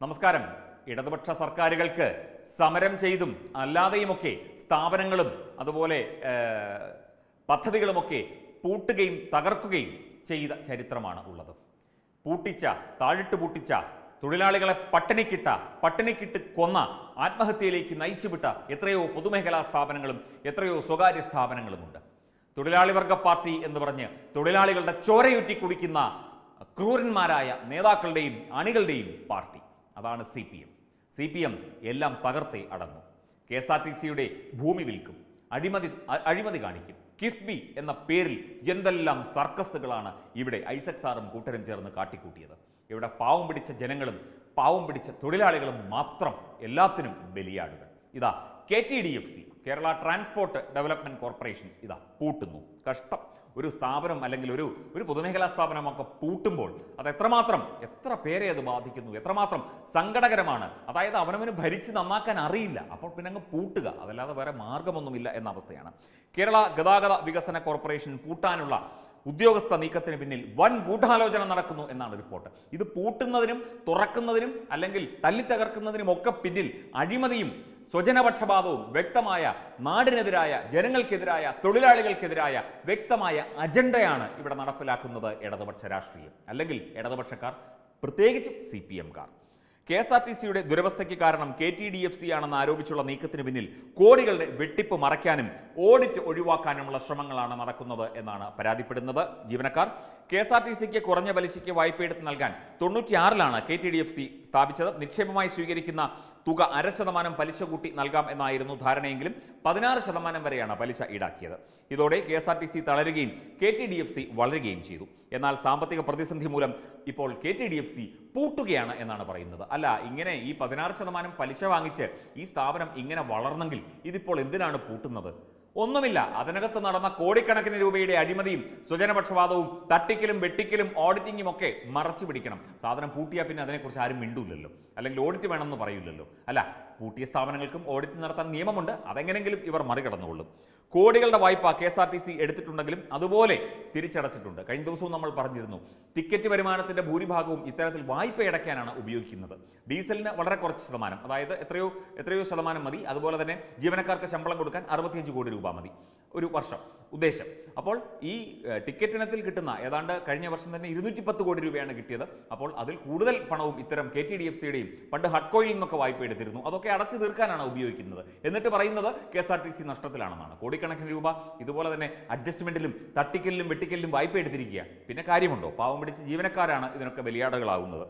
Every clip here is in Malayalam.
നമസ്കാരം ഇടതുപക്ഷ സർക്കാരുകൾക്ക് സമരം ചെയ്തും അല്ലാതെയുമൊക്കെ സ്ഥാപനങ്ങളും അതുപോലെ ഏഹ്, പദ്ധതികളുമൊക്കെ പൂട്ടുകയും തകർക്കുകയും ചെയ്ത ചരിത്രമാണ് ഉള്ളത് പൂട്ടിച്ച താഴിട്ട് പൂട്ടിച്ച തൊഴിലാളികളെ പട്ടിണിക്കിട്ട പട്ടിണിക്കിട്ട് കൊന്ന ആത്മഹത്യയിലേക്ക് നയിച്ചുവിട്ട എത്രയോ പൊതുമേഖലാ സ്ഥാപനങ്ങളും എത്രയോ സ്വകാര്യ സ്ഥാപനങ്ങളുമുണ്ട് തൊഴിലാളി വർഗ പാർട്ടി എന്ന് പറഞ്ഞ് തൊഴിലാളികളുടെ ചോരയുറ്റി കുടിക്കുന്ന ക്രൂരന്മാരായ നേതാക്കളുടെയും അണികളുടെയും പാർട്ടി അതാണ് C P M C P M എല്ലാം തകർത്തേ അടങ്ങും കെ എസ് ആർ ടി സിയുടെ ഭൂമി വിൽക്കും അഴിമതി അ- അഴിമതി കാണിക്കും കിഫ്ബി എന്ന പേരിൽ എന്തെല്ലാം സർക്കസുകളാണ് ഇവിടെ ഐസക് സാറും കൂട്ടരും ചേർന്ന് കാട്ടിക്കൂട്ടിയത് ഇവിടെ പാവം പിടിച്ച ജനങ്ങളും പാവം പിടിച്ച തൊഴിലാളികളും മാത്രം എല്ലാത്തിനും ബലിയാടുകൾ ഇതാ K T D F C Kerala transport development corporation ഇതാ പൂട്ടുന്നു കഷ്ടം ഒരു സ്ഥാപനം അല്ലെങ്കിൽ ഒരു ഒരു പൊതുമേഖലാ സ്ഥാപനമൊക്കെ പൂട്ടുമ്പോൾ അത് എത്രമാത്രം എത്ര പേരെ അത് ബാധിക്കുന്നു എത്രമാത്രം സങ്കടകരമാണ് അതായത് അവനവന് ഭരിച്ച് നന്നാക്കാൻ അറിയില്ല അപ്പോൾ പിന്നെ അങ്ങ് പൂട്ടുക അതല്ലാതെ വേറെ മാർഗമൊന്നുമില്ല എന്ന അവസ്ഥയാണ് കേരള ഗതാഗത വികസന കോർപ്പറേഷൻ പൂട്ടാനുള്ള ഉദ്യോഗസ്ഥ നീക്കത്തിന് പിന്നിൽ വൻ ഗൂഢാലോചന നടക്കുന്നു എന്നാണ് റിപ്പോർട്ട് ഇത് പൂട്ടുന്നതിനും തുറക്കുന്നതിനും അല്ലെങ്കിൽ തല്ലിത്തകർക്കുന്നതിനും ഒക്കെ പിന്നിൽ അഴിമതിയും സ്വജനപക്ഷപാതവും വ്യക്തമായ നാടിനെതിരായ ജനങ്ങൾക്കെതിരായ തൊഴിലാളികൾക്കെതിരായ വ്യക്തമായ അജണ്ടയാണ് ഇവിടെ നടപ്പിലാക്കുന്നത് ഇടതുപക്ഷ രാഷ്ട്രീയം അല്ലെങ്കിൽ ഇടതുപക്ഷക്കാർ പ്രത്യേകിച്ചും സി പി എംകാർ കെ എസ് ആർ ടി സിയുടെ ദുരവസ്ഥയ്ക്ക് കാരണം K T D F C ആണെന്ന് ആരോപിച്ചുള്ള നീക്കത്തിന് പിന്നിൽ കോടികളുടെ വെട്ടിപ്പ് മറയ്ക്കാനും ഓഡിറ്റ് ഒഴിവാക്കാനുമുള്ള ശ്രമങ്ങളാണ് നടക്കുന്നത് എന്നാണ് പരാതിപ്പെടുന്നത് ജീവനക്കാർ കെ എസ് ആർ ടി സിക്ക് കുറഞ്ഞ പലിശയ്ക്ക് വായ്പയെടുത്ത് നൽകാൻ തൊണ്ണൂറ്റിയാറിലാണ് K T D F C സ്ഥാപിച്ചത് നിക്ഷേപമായി സ്വീകരിക്കുന്ന തുക അര ശതമാനം പലിശ കൂട്ടി നൽകാം എന്നായിരുന്നു ധാരണയെങ്കിലും പതിനാറ് ശതമാനം വരെയാണ് പലിശ ഈടാക്കിയത് ഇതോടെ K S R T C തളരുകയും K T D F C വളരുകയും ചെയ്തു എന്നാൽ സാമ്പത്തിക പ്രതിസന്ധി മൂലം ഇപ്പോൾ K T D F C പൂട്ടുകയാണ് എന്നാണ് പറയുന്നത് അല്ല ഇങ്ങനെ ഈ പതിനാറ് ശതമാനം പലിശ വാങ്ങിച്ച് ഈ സ്ഥാപനം ഇങ്ങനെ വളർന്നെങ്കിൽ ഇതിപ്പോൾ എന്തിനാണ് പൂട്ടുന്നത് ഒന്നുമില്ല അതിനകത്ത് നടന്ന കോടിക്കണക്കിന് രൂപയുടെ അഴിമതിയും സ്വജനപക്ഷപാതവും തട്ടിക്കലും വെട്ടിക്കലും ഓഡിറ്റിങ്ങും ഒക്കെ മറച്ചു പിടിക്കണം സാധനം പൂട്ടിയാൽ പിന്നെ അതിനെക്കുറിച്ച് ആരും മിണ്ടൂലല്ലോ അല്ലെങ്കിൽ ഓഡിറ്റ് വേണമെന്ന് പറയില്ലല്ലോ അല്ല പൂട്ടിയ സ്ഥാപനങ്ങൾക്കും ഓഡിറ്റ് നടത്താൻ നിയമമുണ്ട് അതെങ്ങനെങ്കിലും ഇവർ മറികടന്നുകൊള്ളും കോടികളുടെ വായ്പ K S R T C എടുത്തിട്ടുണ്ടെങ്കിലും അതുപോലെ തിരിച്ചടച്ചിട്ടുണ്ട് കഴിഞ്ഞ ദിവസവും നമ്മൾ പറഞ്ഞിരുന്നു ടിക്കറ്റ് വരുമാനത്തിന്റെ ഭൂരിഭാഗവും ഇത്തരത്തിൽ വായ്പ അടയ്ക്കാനാണ് ഉപയോഗിക്കുന്നത് ഡീസലിന് വളരെ കുറച്ച് ശതമാനം അതായത് എത്രയോ എത്രയോ ശതമാനം മതി അതുപോലെ തന്നെ ജീവനക്കാർക്ക് ശമ്പളം കൊടുക്കാൻ അറുപത്തിയഞ്ച് കോടി രൂപ മതി ഒരു വർഷം ഉദ്ദേശം അപ്പോൾ ഈ ഏഹ്, ടിക്കറ്റ് ഇനത്തിൽ കിട്ടുന്ന ഏതാണ്ട് കഴിഞ്ഞ വർഷം തന്നെ ഇരുന്നൂറ്റി പത്ത് കോടി രൂപയാണ് കിട്ടിയത് അപ്പോൾ അതിൽ കൂടുതൽ പണവും ഇത്തരം കെ ടി ഡി എഫ് സിയുടെയും പണ്ട് ഹഡ്കോയിൽ നിന്നൊക്കെ വായ്പ എടുത്തിരുന്നു അതൊക്കെ അടച്ചു തീർക്കാനാണ് ഉപയോഗിക്കുന്നത് എന്നിട്ട് പറയുന്നത് K S R T C നഷ്ടത്തിലാണെന്നാണ് കോടിക്കണക്കിന് രൂപ ഇതുപോലെ തന്നെ അഡ്ജസ്റ്റ്മെന്റിലും തട്ടിക്കലിലും വെട്ടിക്കലിലും വായ്പ എടുത്തിരിക്കുക പിന്നെ കാര്യമുണ്ടോ പാവം പിടിച്ച് ജീവനക്കാരാണ് ഇതിനൊക്കെ ബലിയാടുകളാവുന്നത്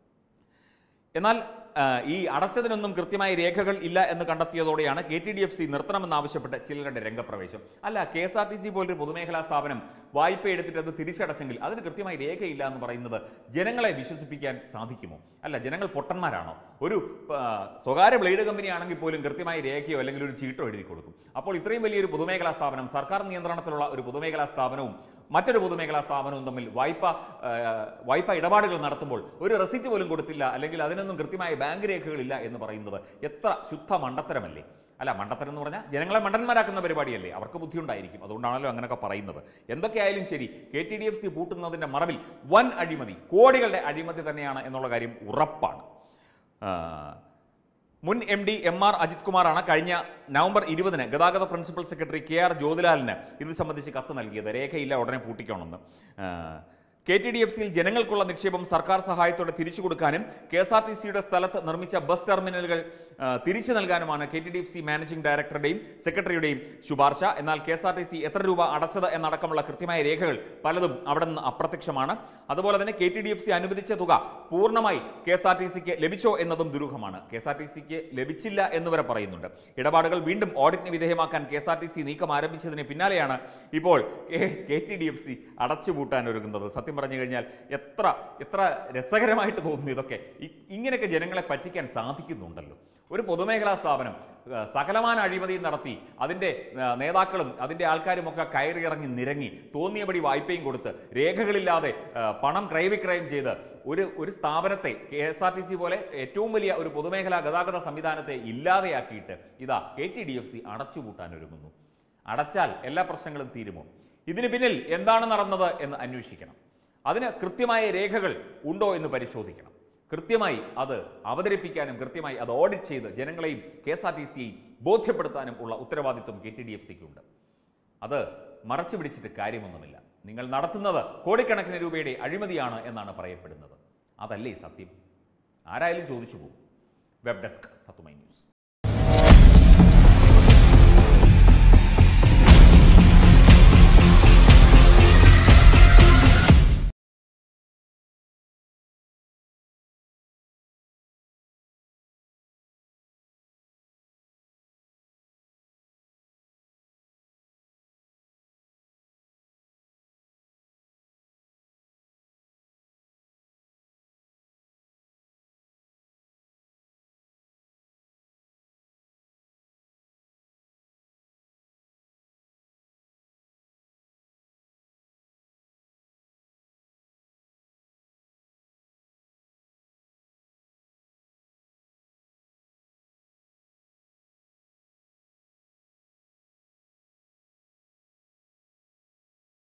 എന്നാൽ ആ, ഈ അടച്ചതിനൊന്നും കൃത്യമായ രേഖകൾ ഇല്ല എന്ന് കണ്ടെത്തിയതോടെയാണ് K T D F C നിർത്തണമെന്നാവശ്യപ്പെട്ട് ചിലരുടെ രംഗപ്രവേശം അല്ല K S R T C പോലൊരു പൊതുമേഖലാ സ്ഥാപനം വായ്പ എടുത്തിട്ട് അത് തിരിച്ചടച്ചെങ്കിൽ അതിന് കൃത്യമായി രേഖയില്ല എന്ന് പറയുന്നത് ജനങ്ങളെ വിശ്വസിപ്പിക്കാൻ സാധിക്കുമോ അല്ല ജനങ്ങൾ പൊട്ടന്മാരാണോ ഒരു ആ, സ്വകാര്യ ബ്ലേഡ് കമ്പനി ആണെങ്കിൽ പോലും കൃത്യമായി രേഖയോ അല്ലെങ്കിൽ ഒരു ചീട്ടോ എഴുതി കൊടുക്കും അപ്പോൾ ഇത്രയും വലിയൊരു പൊതുമേഖലാ സ്ഥാപനം സർക്കാർ നിയന്ത്രണത്തിലുള്ള ഒരു പൊതുമേഖലാ സ്ഥാപനവും മറ്റൊരു പൊതുമേഖലാ സ്ഥാപനവും തമ്മിൽ വായ്പ ആ, വായ്പ ഇടപാടുകൾ നടത്തുമ്പോൾ ഒരു റെസിറ്റ് പോലും കൊടുത്തില്ല അല്ലെങ്കിൽ അതിനൊന്നും കൃത്യമായ ബാങ്ക് രേഖകളില്ല എന്ന് പറയുന്നത് എത്ര ശുദ്ധ മണ്ടത്തരമല്ലേ അല്ല മണ്ടത്തരം എന്ന് പറഞ്ഞാൽ ജനങ്ങളെ മണ്ടന്മാരാക്കുന്ന പരിപാടിയല്ലേ അവർക്ക് ബുദ്ധി ഉണ്ടായിരിക്കും അതുകൊണ്ടാണല്ലോ അങ്ങനെയൊക്കെ പറയുന്നത് എന്തൊക്കെയായാലും ശരി K T D F C പൂട്ടുന്നതിൻ്റെ മറവിൽ വൻ അഴിമതി കോടികളുടെ അഴിമതി തന്നെയാണ് എന്നുള്ള കാര്യം ഉറപ്പാണ് ആ, മുൻ M D M R Ajith കുമാറാണ് കഴിഞ്ഞ നവംബർ ഇരുപതിന് ഗതാഗത പ്രിൻസിപ്പൽ സെക്രട്ടറി കെ ആർ ജ്യോതിലാലിന് ഇത് സംബന്ധിച്ച് കത്ത് നൽകിയത് രേഖയില്ല ഉടനെ പൂട്ടിക്കണമെന്ന് കെ ടി ഡി എഫ് സിയിൽ ജനങ്ങൾക്കുള്ള നിക്ഷേപം സർക്കാർ സഹായത്തോടെ തിരിച്ചു കൊടുക്കാനും കെ എസ് ആർ ടി സിയുടെ സ്ഥലത്ത് നിർമ്മിച്ച ബസ് ടെർമിനലുകൾ ആ, തിരിച്ചു നൽകാനുമാണ് K T D F C managing ഡയറക്ടറുടെയും സെക്രട്ടറിയുടെയും ശുപാർശ എന്നാൽ K S R T C എത്ര രൂപ അടച്ചത് എന്നടക്കമുള്ള കൃത്യമായ രേഖകൾ പലതും അവിടെ നിന്ന് അപ്രത്യക്ഷമാണ് അതുപോലെ തന്നെ K T D F C അനുവദിച്ച തുക പൂർണ്ണമായി കെ എസ് ആർ ടി സിക്ക് ലഭിച്ചോ എന്നതും ദുരൂഹമാണ് കെ എസ് ആർ ടി സിക്ക് ലഭിച്ചില്ല എന്ന് വരെ പറയുന്നുണ്ട് ഇടപാടുകൾ വീണ്ടും ഓഡിറ്റിന് വിധേയമാക്കാൻ K S R T C നീക്കം ആരംഭിച്ചതിന് പിന്നാലെയാണ് ഇപ്പോൾ K T D F C അടച്ചുപൂട്ടാൻ ഒരുങ്ങുന്നത് സത്യം പറഞ്ഞു കഴിഞ്ഞാൽ എത്ര എത്ര രസകരമായിട്ട് തോന്നുന്നു ഇതൊക്കെ ഇ- ഇങ്ങനെയൊക്കെ ജനങ്ങളെ പറ്റിക്കാൻ സാധിക്കുന്നുണ്ടല്ലോ ഒരു പൊതുമേഖലാ സ്ഥാപനം ആ, സകലമാന അഴിമതി നടത്തി അതിൻ്റെ ആ, നേതാക്കളും അതിൻ്റെ ആൾക്കാരും ഒക്കെ കയറിയിറങ്ങി നിരങ്ങി തോന്നിയപടി വായ്പയും കൊടുത്ത് രേഖകളില്ലാതെ ആ, പണം ക്രയവിക്രയം ചെയ്ത് ഒരു ഒരു സ്ഥാപനത്തെ K S R T C പോലെ ഏറ്റവും വലിയ ഒരു പൊതുമേഖലാ ഗതാഗത സംവിധാനത്തെ ഇല്ലാതെയാക്കിയിട്ട് ഇതാ K T D F C അടച്ചുപൂട്ടാൻ ഒരുങ്ങുന്നു അടച്ചാൽ എല്ലാ പ്രശ്നങ്ങളും തീരുമോ ഇതിന് പിന്നിൽ എന്താണ് നടന്നത് എന്ന് അന്വേഷിക്കണം അതിന് കൃത്യമായ രേഖകൾ ഉണ്ടോ എന്ന് പരിശോധിക്കണം കൃത്യമായി അത് അവതരിപ്പിക്കാനും കൃത്യമായി അത് ഓഡിറ്റ് ചെയ്ത് ജനങ്ങളെയും കെ എസ് ആർ ടി സിയെയും ബോധ്യപ്പെടുത്താനും ഉള്ള ഉത്തരവാദിത്വം കെ ടി ഡി എഫ് സിക്കുണ്ട് അത് മറച്ചു പിടിച്ചിട്ട് കാര്യമൊന്നുമില്ല നിങ്ങൾ നടത്തുന്നത് കോടിക്കണക്കിന് രൂപയുടെ അഴിമതിയാണ് എന്നാണ് പറയപ്പെടുന്നത് അതല്ലേ സത്യം ആരായാലും ചോദിച്ചു പോകും വെബ് ഡെസ്ക് തത്തുമൈ ന്യൂസ്